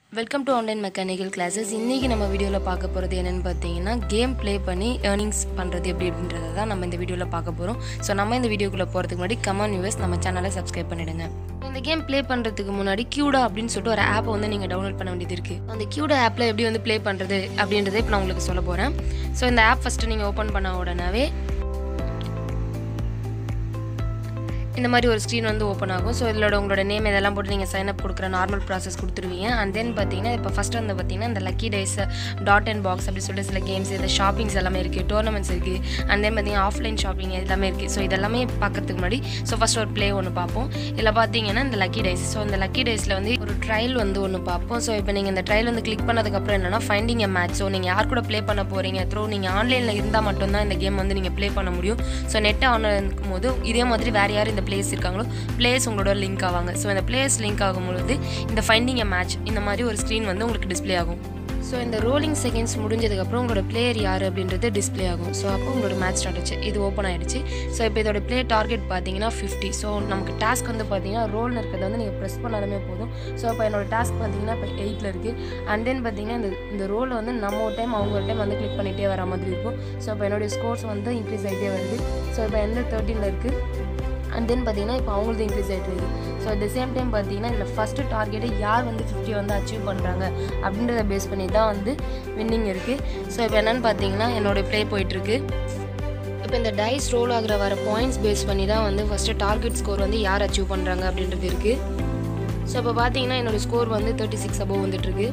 welcome to online mechanical classes இன்றைக்கி நம்ம வீடியோவில் பார்க்க போகிறது என்னென்னு பார்த்தீங்கன்னா கேம் ப்ளே பண்ணி ஏர்னிங்ஸ் பண்ணுறது எப்படி அப்படின்றத தான் நம்ம இந்த வீடியோவில் பார்க்க போகிறோம் ஸோ நம்ம இந்த வீடியோக்குள்ளே போகிறதுக்கு முன்னாடி கமான் யூஎஸ் நம்ம சேனலை சப்ஸ்கிரைப் பண்ணிடுங்க இந்த கேம் ப்ளே பண்ணுறதுக்கு முன்னாடி கியூடா அப்படின்னு சொல்லிட்டு ஒரு ஆப்பை வந்து நீங்கள் டவுன்லோட் பண்ண வேண்டியது இருக்குது அந்த கியூடா ஆப்பில் எப்படி வந்து ப்ளே பண்ணுறது அப்படின்றத இப்போ நான் உங்களுக்கு சொல்ல போகிறேன் ஸோ இந்த ஆப் ஃபஸ்ட்டு நீங்கள் ஓப்பன் பண்ண உடனே இந்த மாதிரி ஒரு ஸ்க்ரீன் வந்து ஓப்பன் ஆகும் ஸோ இதில் உங்களோட நேம் இதெல்லாம் போட்டு நீங்கள் சைன் அப் கொடுக்குற நார்மல் ப்ராசஸ் கொடுத்துருவீங்க அண்ட் தென் பார்த்தீங்கன்னா இப்போ ஃபஸ்ட் வந்து பார்த்தீங்கன்னா இந்த lucky dice dot and box அப்படி சொல்லிட்டு சில கேம்ஸ் இந்த ஷாப்பிங்ஸ் எல்லாமே இருக்குது டோர்னமெண்ட்ஸ் இருக்குது அண்ட் தென் பார்த்தீங்கன்னா ஆஃப்லைன் ஷாப்பிங் எல்லாமே இருக்குது ஸோ இதெல்லாமே பார்க்கறதுக்கு முன்னாடி ஸோ ஃபஸ்ட் ஒரு ப்ளே ஒன்று பார்ப்போம் இதில் பார்த்தீங்கன்னா இந்த லக்கி டைஸ் ஸோ இந்த லக்கி டைஸில் வந்து ஒரு ட்ரையல் வந்து ஒன்று பார்ப்போம் ஸோ இப்போ நீங்கள் இந்த ட்ரையல் வந்து கிளிக் பண்ணதுக்கப்புறம் என்னென்னா ஃபைண்டிங் எ மேட்ச் ஸோ நீங்கள் யார் கூட ப்ளே பண்ண போகிறீங்க த்ரூ நீங்கள் ஆன்லைனில் இருந்தால் மட்டும்தான் இந்த கேம் வந்து நீங்கள் ப்ளே பண்ண முடியும் ஸோ நெட் ஆன் இருக்கும் போது இதே மாதிரி வேறு யார் இந்த பிளேஸ் இருக்காங்களோ பிளேயர்ஸ் உங்களோட லிங்க் ஆவாங்க ஸோ இந்த பிளேயர்ஸ் லிங்க் ஆகும்பொழுது இந்த ஃபைண்டிங் எ மேட்ச் இந்த மாதிரி ஒரு ஸ்க்ரீன் வந்து உங்களுக்கு டிஸ்ப்ளே ஆகும் ஸோ இந்த ரோலிங் செகண்ட்ஸ் முடிஞ்சதுக்கப்புறம் உங்களோட பிளேயர் யார் அப்படின்றது டிஸ்ப்ளே ஆகும் ஸோ அப்போ உங்களோட மேட்ச் ஸ்டார்ட் ஆச்சு இது ஓப்பன் ஆயிடுச்சு ஸோ இப்போ இதோட ப்ளே டார்கெட் பார்த்தீங்கன்னா ஃபிஃப்டி ஸோ நமக்கு டாஸ்க் வந்து பார்த்தீங்கன்னா ரோல்னு இருக்கிறத வந்து நீங்கள் ப்ரெஸ் பண்ணாலுமே போதும் ஸோ இப்போ என்னோட டாஸ்க் பார்த்தீங்கன்னா இப்போ எயிட்டில் இருக்குது அண்ட் தென் பார்த்தீங்கன்னா இந்த இந்த ரோலை வந்து நம்ம ஒரு டைம் அவங்க ஒரு டைம் வந்து கிளிக் பண்ணிகிட்டே வர மாதிரி இருக்கும் ஸோ இப்போ என்னுடைய ஸ்கோர்ஸ் வந்து இன்க்ரீஸ் ஆகிட்டே வருது ஸோ இப்போ எந்த தேர்ட்டீனில் இருக்குது அண்ட் தென் பார்த்தீங்கன்னா இப்போ அவங்களது இன்க்ரீஸ் ஆகிட்டு இருக்குது so at the same time பார்த்தீங்கன்னா இதில் ஃபஸ்ட்டு டார்கெட்டை யார் வந்து ஃபிஃப்டி வந்து அச்சீவ் பண்ணுறாங்க அப்படின்றத பேஸ் பண்ணி தான் வந்து வின்னிங் இருக்குது ஸோ இப்போ என்னென்னு பார்த்தீங்கன்னா என்னோடய ப்ளே போயிட்டுருக்கு இப்போ இந்த டைஸ் ரோல் ஆகிற வர பாயிண்ட்ஸ் பேஸ் பண்ணி தான் வந்து ஃபஸ்ட்டு டார்கெட் ஸ்கோர் வந்து யார் அச்சீவ் பண்ணுறாங்க அப்படின்றது இருக்குது ஸோ இப்போ பார்த்தீங்கன்னா என்னோடய ஸ்கோர் வந்து தேர்ட்டி சிக்ஸ் அபோவ் வந்துட்டுருக்கு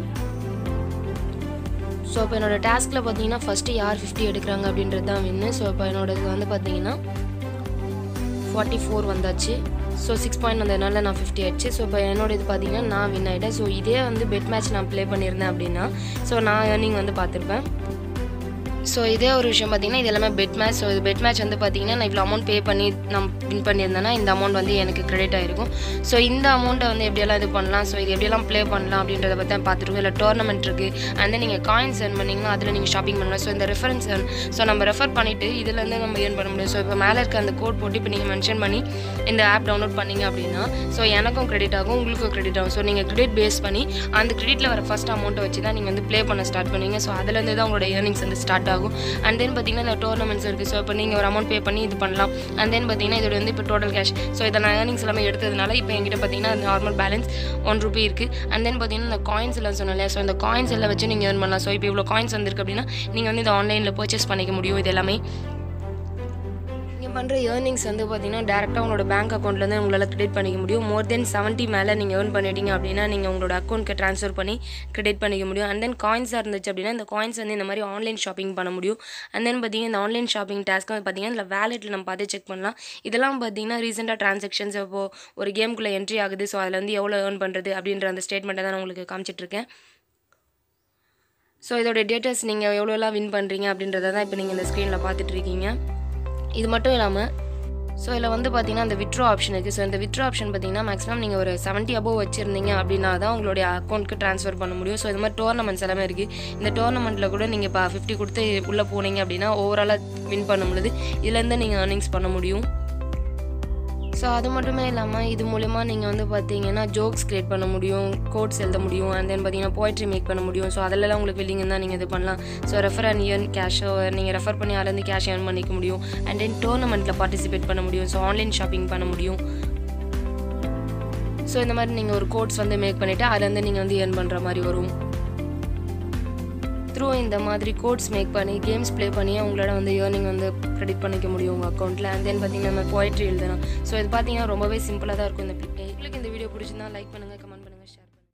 ஸோ இப்போ என்னோடய டாஸ்கில் பார்த்தீங்கன்னா ஃபஸ்ட்டு யார் ஃபிஃப்டி எடுக்கிறாங்க அப்படின்றது தான் வின்னு ஸோ இப்போ என்னோடது வந்து பார்த்தீங்கன்னா ஃபார்ட்டி ஃபோர் வந்தாச்சு ஸோ சிக்ஸ் பாயிண்ட் வந்ததுனால நான் ஃபிஃப்டி ஆயிடுச்சு ஸோ இப்போ என்னோட இது பார்த்தீங்கன்னா நான் வின் ஆகிட்டேன் ஸோ இதே வந்து பெட் மேட்ச் நான் ப்ளே பண்ணியிருந்தேன் அப்படின்னா ஸோ நான் ஏர்னிங் வந்து பார்த்துருப்பேன் ஸோ இதே ஒரு விஷயம் பார்த்தீங்கன்னா இது எல்லாமே பெட் மேட்ச் ஸோ இது பெட் மேட்ச் வந்து பார்த்தீங்கன்னா நான் இவ்வளோ அமௌண்ட் பே பண்ணி நான் வின் பண்ணியிருந்தேன்னா இந்த அமௌண்ட் வந்து எனக்கு கிரெடிட் ஆகிருக்கும் ஸோ இந்த அமௌண்ட்டை வந்து எப்படியெல்லாம் இது பண்ணலாம் ஸோ இது எப்படியெல்லாம் ப்ளே பண்ணலாம் அப்படின்றத பற்றி தான் பார்த்துருக்கோம் இல்லை டோர்னமெண்ட் இருக்குது அண்ட் தென் நீங்கள் காயின்ஸ் ஏர்ன் பண்ணிங்கன்னா அதில் நீங்கள் ஷாப்பிங் பண்ணலாம் ஸோ இந்த ரெஃபரன்ஸ் ஸோ நம்ம ரெஃபர் பண்ணிவிட்டு இதுலேருந்து நம்ம ஏர்ன் பண்ண முடியும் ஸோ இப்போ மேலே இருக்க அந்த கோட் போட்டு இப்போ நீங்கள் மென்ஷன் பண்ணி இந்த ஆப் டவுன்லோட் பண்ணீங்க அப்படின்னா ஸோ எனக்கும் கிரெடிட் ஆகும் உங்களுக்கும் கிரெடிட் ஆகும் ஸோ நீங்கள் கிரெடிட் பேஸ் பண்ணி அந்த கிரெடிட்டில் வர ஃபஸ்ட் அமௌண்ட்டை வச்சு தான் நீங்கள் வந்து ப்ளே பண்ண ஸ்டார்ட் பண்ணுவீங்க ஸோ அதுலேருந்து தான் உங்களோட ஏர்னிங்ஸ் வந்து ஸ்டார்ட் ஆகும் அண்ட் தென் பார்த்தீங்கன்னா இந்த டோர்னமெண்ட்ஸ் இருக்குது ஸோ இப்போ நீங்கள் ஒரு அமௌண்ட் பே பண்ணி இது பண்ணலாம் அண்ட் தென் பார்த்தீங்கன்னா இதோட வந்து இப்போ டோட்டல் கேஷ் ஸோ இதை நான் ஏர்னிங்ஸ் எல்லாமே எடுத்ததுனால இப்போ என்கிட்ட பார்த்தீங்கன்னா நார்மல் பேலன்ஸ் ஒன் ருபி இருக்குது அண்ட் தென் பார்த்தீங்கன்னா இந்த காயின்ஸ் எல்லாம் சொன்னேன் இல்லையா ஸோ இந்த காயின்ஸ் எல்லாம் வச்சு நீங்கள் ஏர்ன் பண்ணலாம் ஸோ இப்போ இவ்வளோ காயின்ஸ் வந்திருக்கு அப்படின்னா நீங்கள் வந்து இதை ஆன்லைனில் பர்ச்சேஸ் பண்ணிக்க முடியும் இது எல்லாமே நீங்கள் பண்ணுற ஏர்னிங்ஸ் வந்து பார்த்தீங்கன்னா டேரெக்டாக உங்களோட பேங்க் அக்கௌண்ட்லேருந்து உங்களால் கிரெடிட் பண்ணிக்க முடியும் மோர் தென் செவன்ட்டி மேலே நீங்கள் ஏர்ன் பண்ணிட்டீங்க அப்படின்னா நீங்கள் உங்களோட அக்கௌண்ட்க்கு ட்ரான்ஸ்ஃபர் பண்ணி கிரெடிட் பண்ணிக்க முடியும் அண்ட் தென் காயின்ஸாக இருந்துச்சு அப்படின்னா இந்த காயின்ஸ் வந்து இந்த மாதிரி ஆன்லைன் ஷாப்பிங் பண்ண முடியும் அண்ட் தென் பார்த்தீங்கன்னா இந்த ஆன்லைன் ஷாப்பிங் டாஸ்க்கு வந்து பார்த்தீங்கன்னா இதில் வேலெட்டில் நம்ம பார்த்து செக் பண்ணலாம் இதெல்லாம் பார்த்தீங்கன்னா ரீசெண்டாக ட்ரான்சாக்ஷன்ஸ் இப்போது ஒரு கேமுக்குள்ளே என்ட்ரி ஆகுது ஸோ அதில் வந்து எவ்வளோ ஏர்ன் பண்ணுறது அப்படின்ற அந்த ஸ்டேட்மெண்ட்டை தான் நான் உங்களுக்கு காமிச்சிட்ருக்கேன் ஸோ இதோட டேட்டஸ் நீங்கள் எவ்வளோலாம் வின் பண்ணுறீங்க அப்படின்றத தான் இப்போ நீங்கள் இந்த ஸ்க்ரீனில் பார்த்துட்ருக்கீங்க இது மட்டும் இல்லாமல் ஸோ இதில் வந்து பார்த்தீங்கன்னா இந்த விட்ரோ ஆப்ஷன் இருக்குது ஸோ இந்த விட்ரோ ஆப்ஷன் பார்த்தீங்கன்னா மேக்ஸிமம் நீங்கள் ஒரு செவன்ட்டி அபோவ் வச்சுருந்தீங்க அப்படின்னா தான் உங்களுடைய அக்கௌண்ட்டுக்கு ட்ரான்ஸ்ஃபர் பண்ண முடியும் ஸோ இது மாதிரி டோர்னமெண்ட்ஸ் எல்லாமே இருக்குது இந்த டோர்னமெண்ட்டில் கூட நீங்கள் இப்போ ஃபிஃப்டி கொடுத்து உள்ளே போனீங்க அப்படின்னா ஓவராலாக வின் பண்ண முடியுது இதுலேருந்து நீங்கள் ஏர்னிங்ஸ் பண்ண முடியும் ஸோ அது மட்டுமே இல்லாமல் இது மூலயமா நீங்கள் வந்து பார்த்தீங்கன்னா ஜோக்ஸ் க்ரியேட் பண்ண முடியும் கோட்ஸ் எழுத முடியும் அண்ட் தென் பார்த்தீங்கன்னா போய்ட்ரி மேக் பண்ண முடியும் ஸோ அதிலலாம் உங்களுக்கு வில்லிங் தான் நீங்கள் இது பண்ணலாம் ஸோ ரெஃபர் அண்ட் இயர்ன் கேஷோ நீங்கள் ரெஃபர் பண்ணி அதுலேருந்து கேஷ் ஏர்ன் பண்ணிக்க முடியும் அண்ட் தென் டோர்னமெண்ட்டில் பார்ட்டிசிபேட் பண்ண முடியும் ஸோ ஆன்லைன் ஷாப்பிங் பண்ண முடியும் ஸோ இந்த மாதிரி நீங்கள் ஒரு கோட்ஸ் வந்து மேக் பண்ணிவிட்டு அதுலேருந்து நீங்கள் வந்து ஏர்ன் பண்ணுற மாதிரி வரும் த்ரூ இந்த மாதிரி கோட்ஸ் மேக் பண்ணி கேம்ஸ் ப்ளே பண்ணி உங்களால் வந்து ஏர்னிங் வந்து க்ரெடிட் பண்ணிக்க முடியும் உங்கள் அக்கௌண்ட்டில் அண்ட் தென் பார்த்தீங்கன்னா நம்ம போய்ட்ரி எழுதலாம் ஸோ இது பார்த்தீங்கன்னா ரொம்பவே சிம்பிளாக தான் இருக்கும் இந்த ப்ளே உங்களுக்கு இந்த வீடியோ பிடிச்சிருந்தா லைக் பண்ணுங்கள் கமெண்ட்